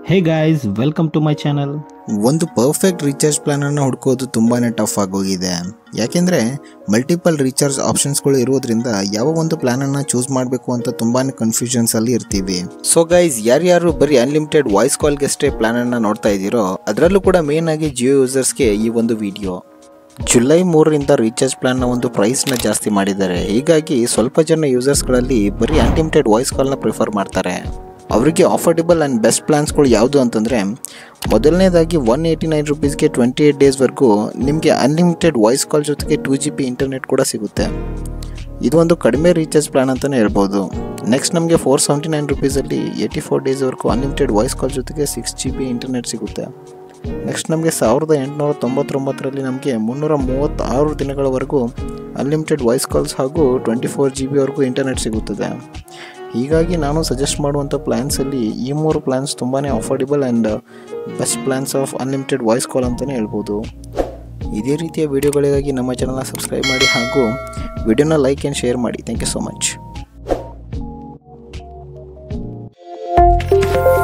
hey guys welcome to my channel ಒಂದು perfect recharge ಪ್ಲಾನನ್ನು ಹುಡ್ಕೋದು ತುಂಬಾ ಟಫ್ ಆಗೋಗಿದೆ ಯಾಕೆಂದರೆ ಮಲ್ಟಿಪಲ್ ರೀಚಾರ್ಜ್ ಆಪ್ಷನ್ಸ್ಗಳು ಇರೋದ್ರಿಂದ ಯಾವ ಒಂದು ಪ್ಲಾನನ್ನು ಚೂಸ್ ಮಾಡಬೇಕು ಅಂತ ತುಂಬಾ ಕನ್ಫ್ಯೂಷನ್ಸಲ್ಲಿ ಇರ್ತೀವಿ ಸೊ ಗೈಸ್ ಯಾರ್ಯಾರು ಬರೀ ಅನ್ಲಿಮಿಟೆಡ್ ವಾಯ್ಸ್ ಕಾಲ್ಗಷ್ಟೇ ಪ್ಲಾನನ್ನು ನೋಡ್ತಾ ಇದ್ದೀರೋ ಅದರಲ್ಲೂ ಕೂಡ ಮೇನ್ ಆಗಿ ಜಿಯೋ ಯೂಸರ್ಸ್ಗೆ ಈ ಒಂದು ವಿಡಿಯೋ ಜುಲೈ ಮೂರರಿಂದ ರೀಚಾರ್ಜ್ ಪ್ಲಾನ್ನ ಒಂದು ಪ್ರೈಸ್ನ ಜಾಸ್ತಿ ಮಾಡಿದ್ದಾರೆ ಹೀಗಾಗಿ ಸ್ವಲ್ಪ ಜನ ಯೂಸರ್ಸ್ಗಳಲ್ಲಿ ಬರೀ ಅನ್ಲಿಮಿಟೆಡ್ ವಾಯ್ಸ್ ಕಾಲ್ನ ಪ್ರಿಫರ್ ಮಾಡ್ತಾರೆ ಅವರಿಗೆ ಆಫರ್ಡೆಬಲ್ ಆ್ಯಂಡ್ ಬೆಸ್ಟ್ ಪ್ಲಾನ್ಸ್ಗಳು ಯಾವುದು ಅಂತಂದರೆ ಮೊದಲನೇದಾಗಿ ಒನ್ ಏಯ್ಟಿ ನೈನ್ ರುಪೀಸ್ಗೆ ಟ್ವೆಂಟಿ ಏಯ್ಟ್ ಡೇಸ್ವರೆಗೂ ನಿಮಗೆ ಅನ್ಲಿಮಿಟೆಡ್ ವಾಯ್ಸ್ ಕಾಲ್ ಜೊತೆಗೆ ಟೂ ಜಿ ಬಿ ಇಂಟರ್ನೆಟ್ ಕೂಡ ಸಿಗುತ್ತೆ ಇದು ಒಂದು ಕಡಿಮೆ ರೀಚಾರ್ಜ್ ಪ್ಲಾನ್ ಅಂತಲೇ ಹೇಳ್ಬೋದು ನೆಕ್ಸ್ಟ್ ನಮಗೆ ಫೋರ್ ಸೆವೆಂಟಿ ನೈನ್ ರುಪೀಸಲ್ಲಿ ಏಯ್ಟಿ ಫೋರ್ ಡೇಸ್ವರೆಗೂ ಅನ್ಲಿಮಿಟೆಡ್ ವಾಯ್ಸ್ ಕಾಲ್ ಜೊತೆಗೆ ಸಿಕ್ಸ್ ಜಿ ಬಿ ಇಂಟರ್ನೆಟ್ ಸಿಗುತ್ತೆ ನೆಕ್ಸ್ಟ್ ನಮಗೆ ಸಾವಿರದ ಎಂಟುನೂರ ತೊಂಬತ್ತೊಂಬತ್ತರಲ್ಲಿ ನಮಗೆ ಮುನ್ನೂರ ಮೂವತ್ತಾರು ದಿನಗಳವರೆಗೂ ಅನ್ಲಿಮಿಟೆಡ್ ವಾಯ್ಸ್ ಕಾಲ್ಸ್ ಹಾಗೂ ಟ್ವೆಂಟಿ ಫೋರ್ ಜಿ ಬಿವರೆಗೂ ಇಂಟರ್ನೆಟ್ ಸಿಗುತ್ತದೆ ಹೀಗಾಗಿ ನಾನು ಸಜೆಸ್ಟ್ ಮಾಡುವಂಥ ಪ್ಲ್ಯಾನ್ಸಲ್ಲಿ ಈ ಮೂರು ಪ್ಲ್ಯಾನ್ಸ್ ತುಂಬಾ affordable and best plans of unlimited voice call ಅಂತಲೇ ಹೇಳ್ಬೋದು ಇದೇ ರೀತಿಯ ವಿಡಿಯೋಗಳಿಗಾಗಿ ನಮ್ಮ ಚಾನಲ್ನ ಸಬ್ಸ್ಕ್ರೈಬ್ ಮಾಡಿ ಹಾಗೂ ವಿಡಿಯೋನ ಲೈಕ್ ಆ್ಯಂಡ್ ಶೇರ್ ಮಾಡಿ ಥ್ಯಾಂಕ್ ಯು ಸೊ ಮಚ್